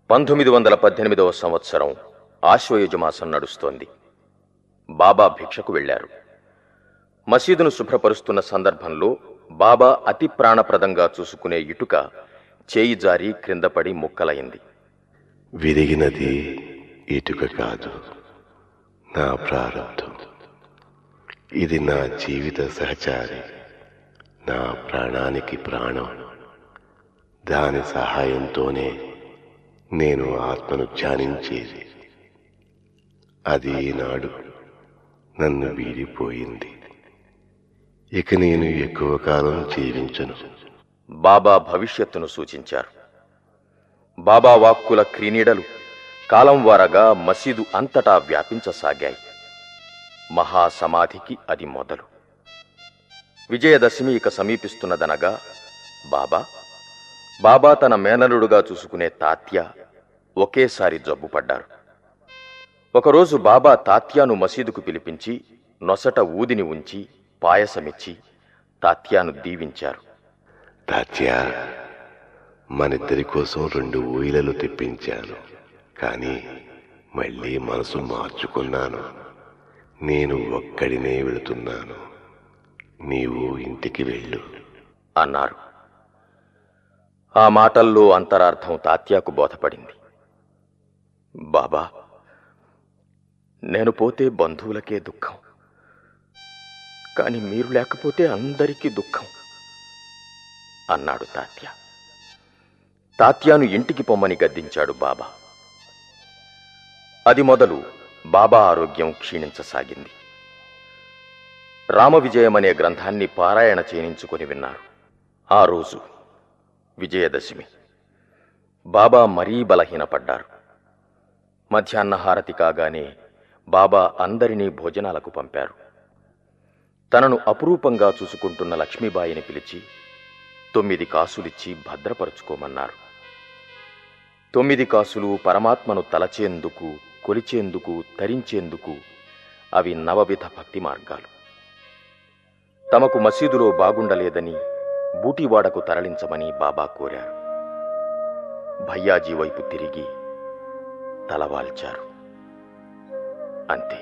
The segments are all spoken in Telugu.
పంతొమ్మిది వందల పద్దెనిమిదవ సంవత్సరం ఆశ్వయుజమాసం నడుస్తోంది బాబా భిక్షకు వెళ్ళారు మసీదును శుభ్రపరుస్తున్న సందర్భంలో బాబా అతి ప్రాణప్రదంగా చూసుకునే ఇటుక చేయి జారి క్రిందపడి ముక్కలైంది విరిగినది ఇటుక కాదు నా ప్రారంభం ఇది నా జీవిత సహచారి నా ప్రాణానికి ప్రాణం దాని సహాయంతోనే నేను ఆత్మను ధ్యానించేది అది ఈనాడు నన్ను వీడిపోయింది ఇక నేను ఎక్కువ కాలం జీవించను బాబా భవిష్యత్తును సూచించారు బాబా వాక్కుల క్రీనీడలు కాలం వారగా మసీదు అంతటా వ్యాపించసాగాయి మహాసమాధికి అది మొదలు విజయదశమి ఇక సమీపిస్తున్నదనగా బాబా బాబా తన మేనలుడుగా చూసుకునే తాత్య ఒకేసారి జబ్బుపడ్డారు ఒకరోజు బాబా తాత్యాను మసీదుకు పిలిపించి నొసట ఊదిని ఉంచి పాయసమిచ్చి తాత్యాను దీవించారు తాత్య మనిద్దరి కోసం రెండు ఊయలలు తెప్పించాను కానీ మళ్ళీ మనసు మార్చుకున్నాను నేను ఒక్కడినే వెళుతున్నాను నీవు ఇంటికి వెళ్ళు అన్నారు ఆ మాటల్లో అంతరార్థం తాత్యాకు బోధపడింది బాబా నేను పోతే బంధువులకే దుఃఖం కాని మీరు లేకపోతే అందరికీ దుఃఖం అన్నాడు తాత్య తాత్యాను ఇంటికి పొమ్మని గద్దించాడు బాబా అది మొదలు బాబా ఆరోగ్యం క్షీణించసాగింది రామ విజయం అనే గ్రంథాన్ని పారాయణ చేయించుకొని విన్నారు ఆ రోజు విజయదశమి బాబా మరీ బలహీనపడ్డారు మధ్యాహ్న హారతి కాగానే బాబా అందరినీ భోజనాలకు పంపారు తనను అపురూపంగా చూసుకుంటున్న లక్ష్మీబాయిని పిలిచి తొమ్మిది కాసులిచ్చి భద్రపరుచుకోమన్నారు తొమ్మిది కాసులు పరమాత్మను తలచేందుకు కొలిచేందుకు తరించేందుకు అవి నవవిధ భక్తి మార్గాలు తమకు మసీదులో బాగుండలేదని బూటివాడకు తరలించమని బాబా కోరారు భయ్యాజీ వైపు తిరిగి తలవాల్చారు అంతే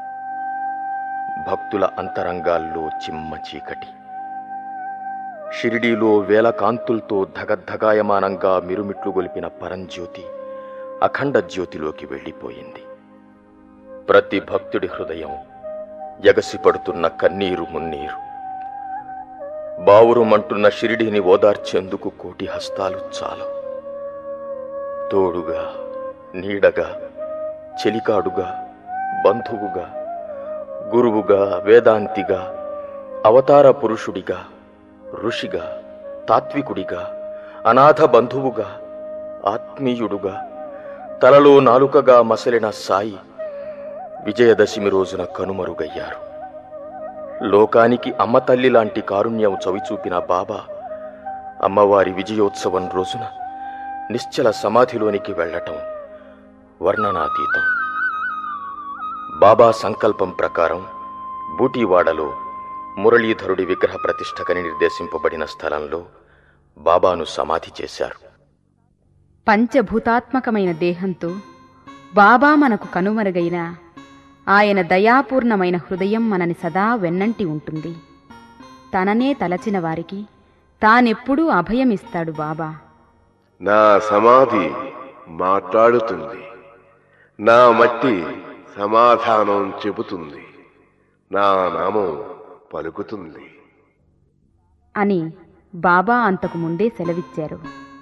భక్తుల అంతరంగాల్లో చిమ్మ చీకటి షిరిడీలో వేల కాంతులతో ధగద్ధగాయమానంగా మిరుమిట్లు గొలిపిన పరంజ్యోతి అఖండ జ్యోతిలోకి వెళ్ళిపోయింది ప్రతి భక్తుడి హృదయం ఎగసిపడుతున్న కన్నీరు మున్నీరు బావురుమంటున్న షిరిడీని ఓదార్చేందుకు కోటి హస్తాలు చాలు తోడుగా నీడగా చెలికాడుగా బంధువుగా గురువుగా వేదాంతిగా అవతార పురుషుడిగా ఋషిగా తాత్వికుడిగా అనాథ బంధువుగా ఆత్మీయుడుగా తలలో నాలుకగా మసలిన సాయి విజయదశమి రోజున కనుమరుగయ్యారు లోకానికి అమ్మ తల్లి లాంటి కారుణ్యం చవిచూపిన బాబా అమ్మవారి విజయోత్సవం రోజున నిశ్చల సమాధిలోనికి వెళ్ళటం వర్ణనాతీతం బాబా సంకల్పం ప్రకారం బూటీవాడలో మురళీధరుడి విగ్రహ ప్రతిష్టకని నిర్దేశింపబడిన స్థలంలో బాబాను సమాధి చేశారు పంచభూతాత్మకమైన దేహంతో బాబా మనకు కనుమరుగైన ఆయన దయాపూర్ణమైన హృదయం మనని సదా వెన్నంటి ఉంటుంది తననే తలచిన వారికి తానెప్పుడూ అభయమిస్తాడు బాబా నా సమాధి మాట్లాడుతుంది నా మట్టి సమాధానం చెబుతుంది నా నామం పలుకుతుంది అని బాబా అంతకు ముందే సెలవిచ్చారు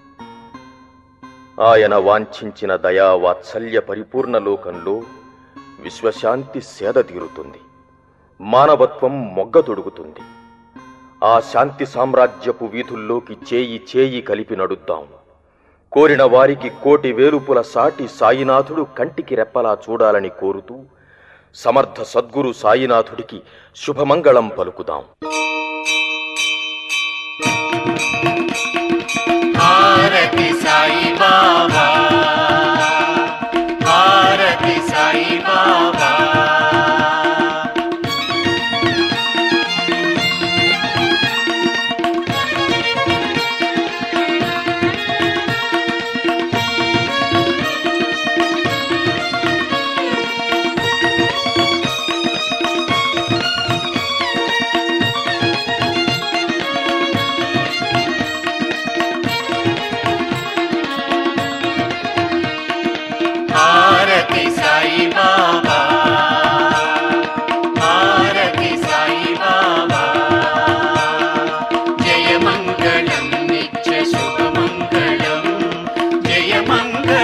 ఆయన వాంఛించిన దయా వాత్సల్య పరిపూర్ణ లోకంలో విశ్వశాంతి సేద తీరుతుంది మానవత్వం మొగ్గ తొడుగుతుంది ఆ శాంతి సామ్రాజ్యపు వీధుల్లోకి చేయి చేయి కలిపి నడుద్దాం కోరిన వారికి కోటి వేలుపుల సాటి సాయినాథుడు కంటికి రెప్పలా చూడాలని కోరుతూ సమర్థ సద్గురు సాయినాథుడికి శుభమంగళం పలుకుదాం హారతి సాయి బాబా హారతి సాయి బాబా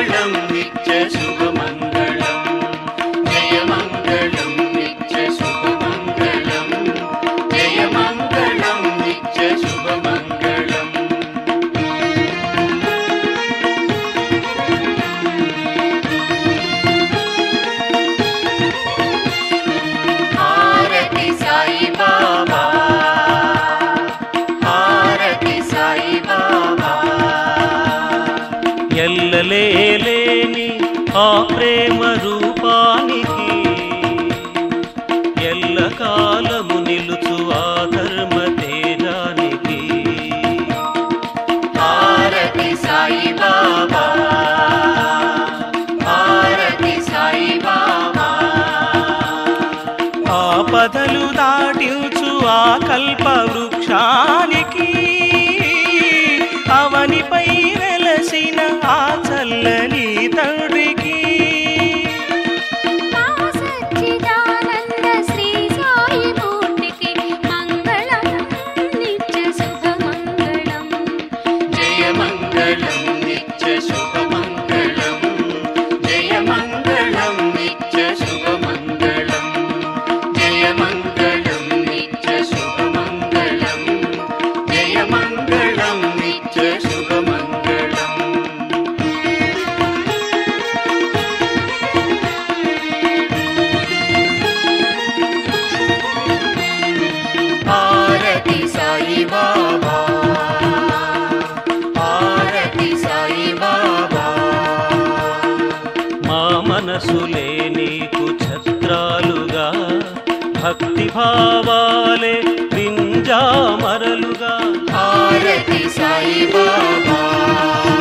మంగళం నిత్య శుభమంగళం జయ మంగళం నిత్య శుభమంగళం జయ మంగళం నిత్య శుభమంగళం హారతి సాయి బాబా హారతి సాయి బాబా ఎల్లలేని ఆ ప్రేమ రూపానికి ఎల్ల కాలము నిలుచు ఆ ధర్మ తేజానికి హారతి సాయి బాబా హారతి సాయి బాబా ఆపదలు దాటించు ఆ కల్ప వృక్షానికి అవనిపై వెలసిన ఆ చల్లని తండ్రికి మా సచ్చిదానంద శ్రీ సాయి మూర్తికి మంగళం నిత్య శుభమంగళం జయ మంగళం నిత్య శుభమంగళం జయ మంగళం నిత్య శుభమంగళం జయ మంగళం నిత్య శుభమంగళం జయ మంగళం నిత్య శుభమంగళం హారతి సాయి బాబా హారతి సాయి బాబా మా మనసులే నీకు ఛత్రాలుగా భక్తి భావాలే వింజామరలుగా హారతి సాయి బాబా